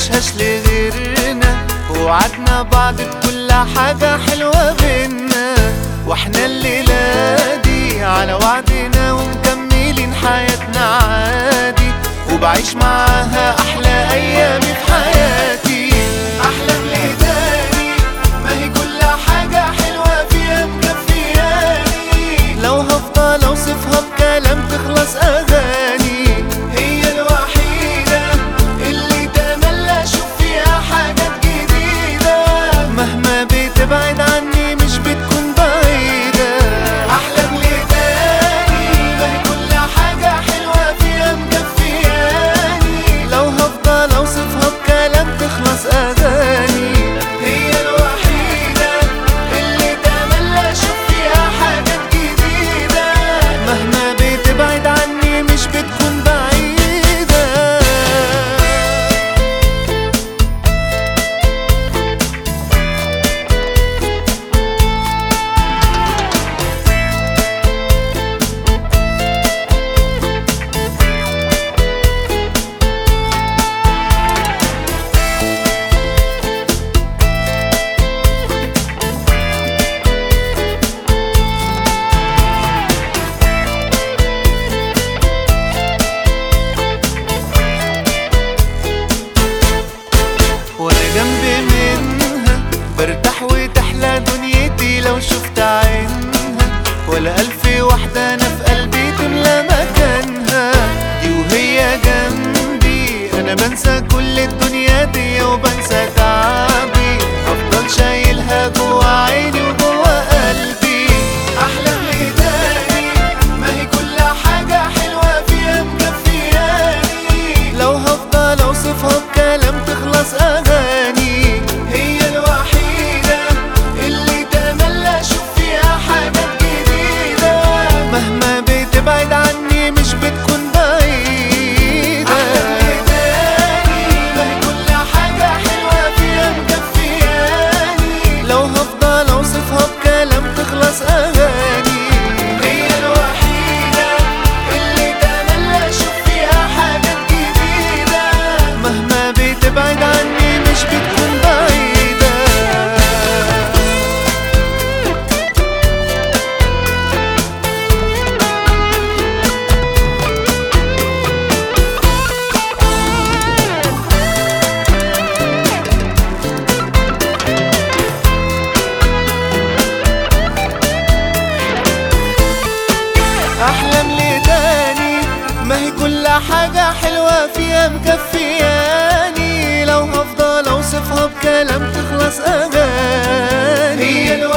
نعيشهاش لغيرنا ووعدنا بعض بكل حاجة حلوة بينا واحنا الليلة دي على وعدنا ومكملين حياتنا عادي وبعيش معاها أحلى أيامي في حياتي أحلام ليداني ما هي كل حاجة حلوة فيها مكفياني لو هفضل أوصفها بكلام تخلص أغاني هي الوحيدة اللي تملى أشوف فيها حاجات جديدة مهما بتبعد عني مش بتكون بعيدة أحلام ليداني ما هي كل حاجة حلوة فيها مكفياني لو هفضل أوصفها بكلام تخلص أغاني هي الوحيدة اللي تملى أشوف فيها حاجات جديدة مهما بتبعد عني مش بتكون بعيدة وانا جنبي منها برتاح وتحلى دنيتي لو شفت عينها ولا ألف واحدة أنا في قلبي تملى مكانها دي وهي جنبي أنا بنسى كل الدنيا دي وبنسى تعبي أفضل شايلها جوا عيني وجوا قلبي أحلام ليداني ما هي كل حاجة حلوة فيها مكفياني لو هفضل أوصفها بكلام تخلص أغاني هي الوحيدة اللي تملى أشوف فيها حاجات جديدة مهما بتبعد عني مش بتكون بعيدة ما هي كل حاجة حلوة فيها مكفياني لو هفضل أوصفها بكلام تخلص أغاني هي الوحيدة اللي تملى أشوف فيها حاجات جديدة مهما بتبعد عني مش بتكون بعيدة احلام ليداني ما هي كل حاجة حلوة فيها مكفياني لو هفضل اوصفها بكلام تخلص اغاني هي